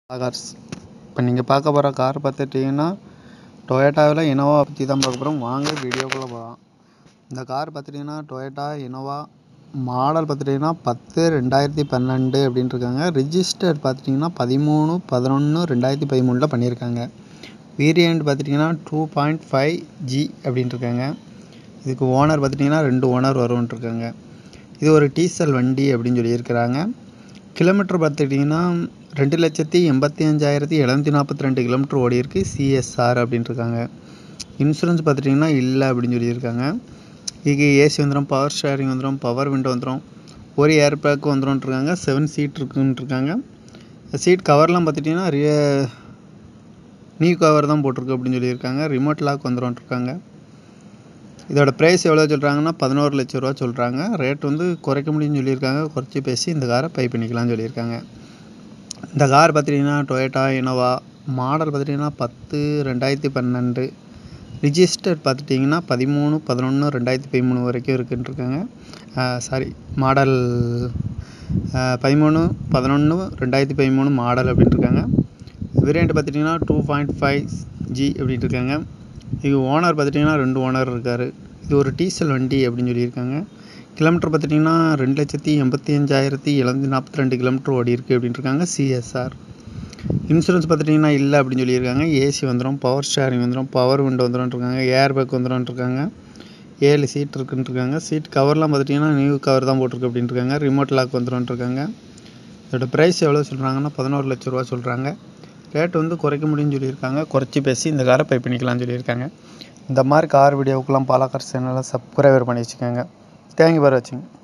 cars இப்போ நீங்கள் பார்க்க போகிற கார் பார்த்துட்டிங்கன்னா டொயோட்டாவில் இனோவா பற்றி தான் பார்க்க போகிறோம் வாங்க வீடியோக்குள்ளே போகலாம் இந்த கார் பார்த்துட்டிங்கன்னா டொயோட்டா இனோவா மாடல் பார்த்துட்டிங்கன்னா பத்து ரெண்டாயிரத்தி பன்னெண்டு அப்படின்ட்டு இருக்காங்க ரிஜிஸ்டர்ட் பார்த்துட்டிங்கன்னா பதிமூணு பதினொன்று ரெண்டாயிரத்தி பதிமூணில் பண்ணியிருக்காங்க வேரியண்ட் பார்த்துட்டிங்கன்னா டூ பாயிண்ட் ஃபைவ் ஜி அப்படின்ட்டு இருக்காங்க இதுக்கு ஓனர் பார்த்துட்டிங்கன்னா ரெண்டு ஓனர் வரும்ன்ட்டு இருக்காங்க இது ஒரு டீசல் வண்டி அப்படின்னு சொல்லியிருக்கிறாங்க கிலோமீட்டர் பார்த்துட்டிங்கன்னா ரெண்டு லட்சத்தி எண்பத்தி அஞ்சாயிரத்தி எழுநூத்தி நாற்பத்தி ரெண்டு கிலோமீட்டர் ஓடி இருக்கு சிஎஸ்ஆர் அப்படின்ட்டு இருக்காங்க இன்சூரன்ஸ் பார்த்துட்டிங்கன்னா இல்லை அப்படின்னு சொல்லியிருக்காங்க இதுக்கு ஏசி வந்துடும் பவர் ஷேரிங் வந்துடும் பவர் விண்டோ வந்துடும் ஒரு ஏர் பேக் வந்துடும்ன்ட்ருக்காங்க செவன் சீட் இருக்குன்ட்ருக்காங்க சீட் கவர்லாம் பார்த்துட்டிங்கன்னா ரிய நியூ கவர் தான் போட்டிருக்கு அப்படின்னு சொல்லியிருக்காங்க ரிமோட் லாக் வந்துடும்ன்ட்ருக்காங்க இதோட ப்ரைஸ் எவ்வளோ சொல்கிறாங்கன்னா பதினோரு லட்ச ரூபா சொல்கிறாங்க ரேட் வந்து குறைக்க முடியும்னு சொல்லியிருக்காங்க குறைச்சி பேசி இந்த காரை பை பண்ணிக்கலாம்னு சொல்லியிருக்காங்க இந்த கார் பார்த்துட்டிங்கன்னா டொயோட்டா இனோவா மாடல் பார்த்துட்டிங்கன்னா பத்து ரெண்டாயிரத்தி பன்னெண்டு ரிஜிஸ்டர் பார்த்துட்டிங்கன்னா பதிமூணு பதினொன்று ரெண்டாயிரத்தி பதிமூணு வரைக்கும் இருக்குன்ட்ருக்காங்க சாரி மாடல் பதிமூணு பதினொன்று ரெண்டாயிரத்தி பதிமூணு மாடல் அப்படின்ட்டுருக்காங்க வேரியண்ட் பார்த்துட்டிங்கன்னா டூ பாயிண்ட் ஃபைவ் ஜி அப்படின்ட்டு இருக்காங்க இது ஓனர் பார்த்துட்டிங்கன்னா ரெண்டு ஓனர் இருக்கார் இது ஒரு டீசல் வண்டி அப்படின்னு சொல்லியிருக்காங்க கிலோமீட்டர் பார்த்துட்டிங்கன்னா ரெண்டு லட்சத்தி எண்பத்தி அஞ்சாயிரத்தி எழுநூத்தி நாற்பத்தி ரெண்டு கிலோமீட்டர் ஓடி இருக்குது அப்படின்ட்டு இருக்காங்க சிஎஸ்ஆர் இன்சூரன்ஸ் பார்த்துட்டிங்கன்னா இல்லை அப்படின்னு சொல்லியிருக்காங்க ஏசி வந்துடும் பவர் ஷேரிங் வந்துடும் பவர் விண்டோ வந்துடும்ன்ட்ருக்காங்க ஏர் பேக் வந்துடும்ன்ட்ருக்காங்க ஏழு சீட் இருக்குன்ட்ருக்காங்க சீட் கவர்லாம் பார்த்துட்டிங்கன்னா நியூ கவர் தான் போட்டிருக்கு அப்படின்ட்டுருக்காங்க ரிமோட் லாக் வந்துடும்ன்ட்ருக்காங்க இதோட ப்ரைஸ் எவ்வளோ சொல்கிறாங்கன்னா பதினோரு லட்ச ரூபா சொல்கிறாங்க ரேட் வந்து குறைக்க முடியும்னு சொல்லியிருக்காங்க குறைச்சி பேசி இந்த காரை பை பண்ணிக்கலாம்னு சொல்லியிருக்காங்க இந்த மாதிரி கார் வீடியோவுக்கெல்லாம் பாலாக்கார் சேனலை சப்ஸ்கிரைபர் பண்ணி வச்சுக்கோங்க தேங்க்யூ ஃபார் வாட்சிங்